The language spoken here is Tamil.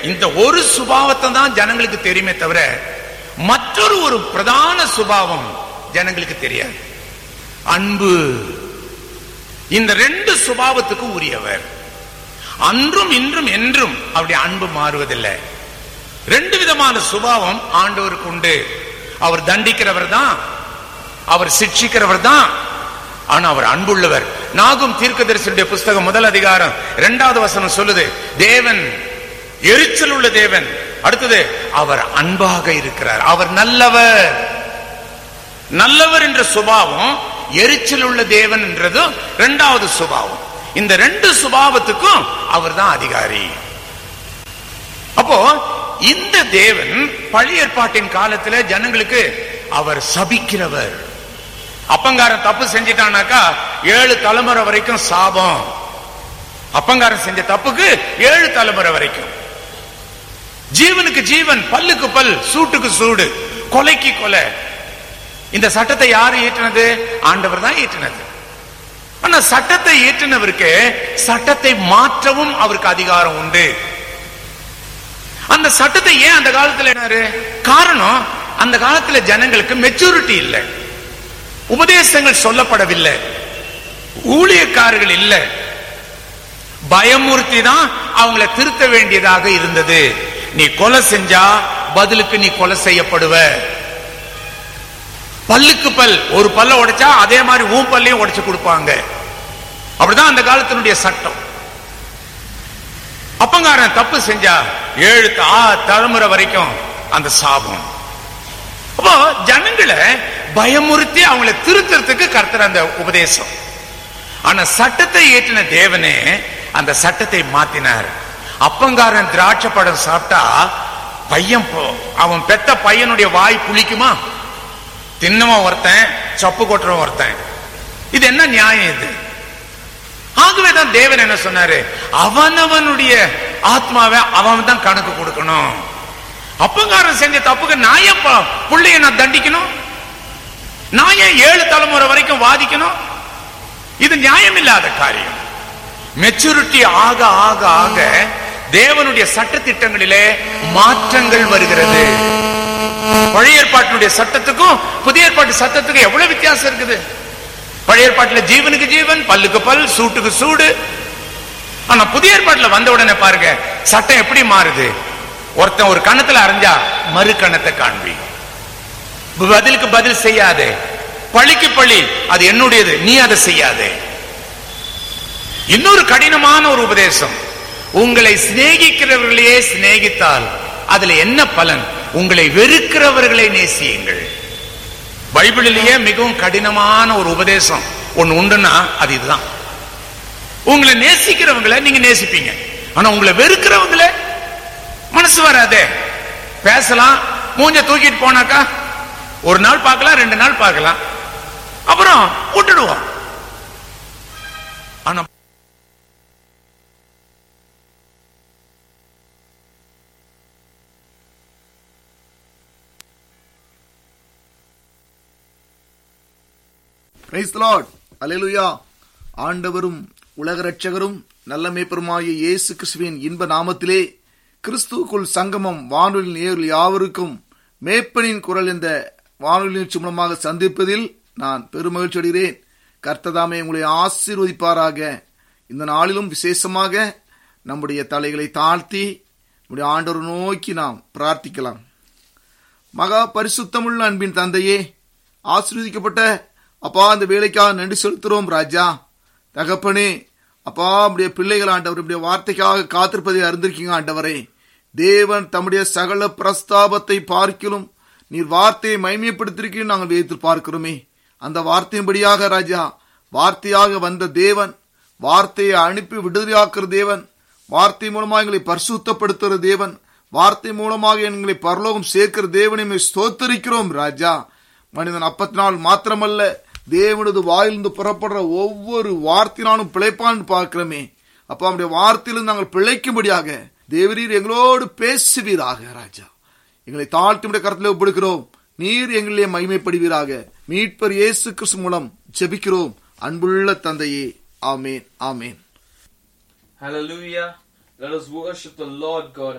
இந்த ஒரு சுபாவத்தை தான் ஜனங்களுக்கு தெரியுமே தவிர மற்றொரு ஒரு பிரதான சுபாவம் ஜனங்களுக்கு தெரியாது அன்பு இந்த ரெண்டு சுபாவத்துக்கு உரியவர் அன்றும் இன்றும் என்றும் அவருடைய அன்பு மாறுவதில்லை ரெண்டு விதமான சுபாவம் ஆண்டவருக்கு உண்டு அவர் தண்டிக்கிறவர் தான் அவர் சிக்ஷிக்கிறவர் தான் ஆனா அவர் அன்புள்ளவர் நாகும் தீர்க்கதரிசனுடைய புஸ்தகம் முதல் அதிகாரம் இரண்டாவது வசனம் சொல்லுது தேவன் எரிச்சல் உள்ள தேவன் அடுத்தது அவர் அன்பாக இருக்கிறார் அவர் நல்லவர் நல்லவர் என்ற சுபாவம் எரிச்சல் உள்ள தேவன் என்றது இரண்டாவது சுபாவம் இந்த ரெண்டு சுபாவத்துக்கும் அவர் தான் அதிகாரி அப்போ இந்த தேவன் பழைய ஏற்பாட்டின் காலத்துல ஜனங்களுக்கு அவர் சபிக்கிறவர் அப்பங்காரன் தப்பு செஞ்சிட்டானாக்கா ஏழு தலைமுறை வரைக்கும் சாபம் அப்பங்காரன் செஞ்ச தப்புக்கு ஏழு தலைமுறை வரைக்கும் ஜீவனுக்கு ஜீவன் பல்லுக்கு பல் சூட்டுக்கு சூடு கொலைக்கு கொலை இந்த சட்டத்தை யாரு ஈட்டினது ஆண்டவர் தான் ஈட்டினது ஆனா சட்டத்தை ஈட்டினவருக்கு சட்டத்தை மாற்றவும் அவருக்கு அதிகாரம் உண்டு அந்த சட்டத்தை ஏன் அந்த காலத்துல என்னாரு காரணம் அந்த காலத்துல ஜனங்களுக்கு மெச்சூரிட்டி இல்லை உபதேசங்கள் சொல்லப்படவில்லை ஊழியக்காரர்கள் இல்ல பயமுறுத்தி தான் அவங்கள திருத்த வேண்டியதாக இருந்தது நீ கொலை செஞ்சா பதிலுக்கு நீ கொலை செய்யப்படுவ பல்லுக்கு பல் ஒரு பல்ல உடைச்சா அதே மாதிரி ஊம் பல்லையும் உடைச்சு கொடுப்பாங்க அப்படிதான் அந்த காலத்தினுடைய சட்டம் அப்பங்காரன் தப்பு செஞ்சா ஏழு ஆ தலைமுறை வரைக்கும் அந்த சாபம் அப்போ ஜனங்களை பயமுறுத்தி அவங்களை திருத்தறதுக்கு கர்த்தர் அந்த உபதேசம் ஆனா சட்டத்தை ஏற்றின தேவனே அந்த சட்டத்தை மாத்தினார் அப்பங்காரன் திராட்சை பழம் சாப்பிட்டா பையன் போ- அவன் பெத்த பையனுடைய வாய் புளிக்குமா தின்னவன் ஒருத்தன் சப்பு கொட்டுறவன் ஒருத்தன் இது என்ன நியாயம் இது ஆகவேதான் தேவன் என்ன சொன்னாரு அவனவனுடைய ஆத்மாவை அவன் தான் கணக்கு கொடுக்கணும் அப்பங்காரன் செஞ்ச தப்புக்கு நான் ஏன் ப- புள்ளைய நான் தண்டிக்கணும் நான் ஏன் ஏழு தலைமுறை வரைக்கும் வாதிக்கணும் இது நியாயம் இல்லாத காரியம் மெச்சூரிட்டி ஆக ஆக ஆக தேவனுடைய சட்டத்திட்டங்களிலே மாற்றங்கள் வருகிறது பழைய ஏற்பாட்டினுடைய சட்டத்துக்கும் புதிய ஏற்பாட்டு சட்டத்துக்கும் எவ்வளவு வித்தியாசம் இருக்குது பழைய ஏற்பாட்டுல ஜீவனுக்கு ஜீவன் பல்லுக்கு பல் சூட்டுக்கு சூடு ஆனா புதிய ஏற்பாட்டுல வந்த உடனே பாருங்க சட்டம் எப்படி மாறுது ஒருத்தன் ஒரு கணத்துல அரைஞ்சா மறு கணத்தை காண்பி பதிலுக்கு பதில் செய்யாதே பழிக்கு பழி அது என்னுடையது நீ அதை செய்யாதே இன்னொரு கடினமான ஒரு உபதேசம் உங்களை சிநேகிக்கிறவர்களையே சிநேகித்தால் அதுல என்ன பலன் உங்களை வெறுக்கிறவர்களை நேசியுங்கள் பைபிளிலேயே மிகவும் கடினமான ஒரு உபதேசம் ஒண்ணு உண்டுன்னா அது இதுதான் உங்களை நேசிக்கிறவங்களை நீங்க நேசிப்பீங்க ஆனா உங்களை வெறுக்கிறவங்கள மனசு வராதே பேசலாம் மூஞ்ச தூக்கிட்டு போனாக்கா ஒரு நாள் பார்க்கலாம் ரெண்டு நாள் பார்க்கலாம் அப்புறம் விட்டுடுவோம் ஆனா பிரைஸ் லார்ட் அல்லேலூயா ஆண்டவரும் உலக ரட்சகரும் நல்ல மேய்ப்பருமாகிய இயேசு கிறிஸ்துவின் இன்ப நாமத்திலே கிறிஸ்துவுக்குள் சங்கமம் வானொலி நேரில் யாவருக்கும் மேய்ப்பனின் குரல் என்ற வானொலி நிகழ்ச்சி மூலமாக சந்திப்பதில் நான் பெருமகிழ்ச்சி அடைகிறேன் கர்த்ததாமே உங்களை ஆசீர்வதிப்பாராக இந்த நாளிலும் விசேஷமாக நம்முடைய தலைகளை தாழ்த்தி நம்முடைய ஆண்டவர் நோக்கி நாம் பிரார்த்திக்கலாம் மகா பரிசுத்தமுள்ள அன்பின் தந்தையே ஆசீர்வதிக்கப்பட்ட அப்பா அந்த வேலைக்காக நன்றி செலுத்துறோம் ராஜா தகப்பனே அப்பா நம்முடைய பிள்ளைகள் ஆண்டவர் இப்படிய வார்த்தைக்காக காத்திருப்பதை அறிந்திருக்கீங்க ஆண்டவரே தேவன் தம்முடைய சகல பிரஸ்தாபத்தை பார்க்கிலும் நீர் வார்த்தையை மைமைப்படுத்திருக்கீங்க நாங்கள் வைத்து பார்க்கிறோமே அந்த வார்த்தையின்படியாக ராஜா வார்த்தையாக வந்த தேவன் வார்த்தையை அனுப்பி விடுதலையாக்குற தேவன் வார்த்தை மூலமாக எங்களை பரிசுத்தப்படுத்துகிற தேவன் வார்த்தை மூலமாக எங்களை பரலோகம் சேர்க்கிற தேவனை மே ஸ்தோத்தரிக்கிறோம் ராஜா மனிதன் அப்பத்தினால் மாத்திரமல்ல தேவனது வாயிலிருந்து புறப்படுற ஒவ்வொரு வார்த்தையினாலும் பிழைப்பான்னு பார்க்கிறோமே அப்ப அவருடைய வார்த்தையிலிருந்து நாங்கள் பிழைக்கும்படியாக தேவரீர் எங்களோடு பேசுவீராக ராஜா எங்களை தாழ்த்தியுடைய கருத்தில் ஒப்படுகிறோம் நீர் எங்களிலே மகிமைப்படுவீராக மீட்பர் இயேசு கிறிஸ்து மூலம் ஜெபிக்கிறோம் அன்புள்ள தந்தையே ஆமேன் ஆமேன் Hallelujah. Let us worship the Lord God.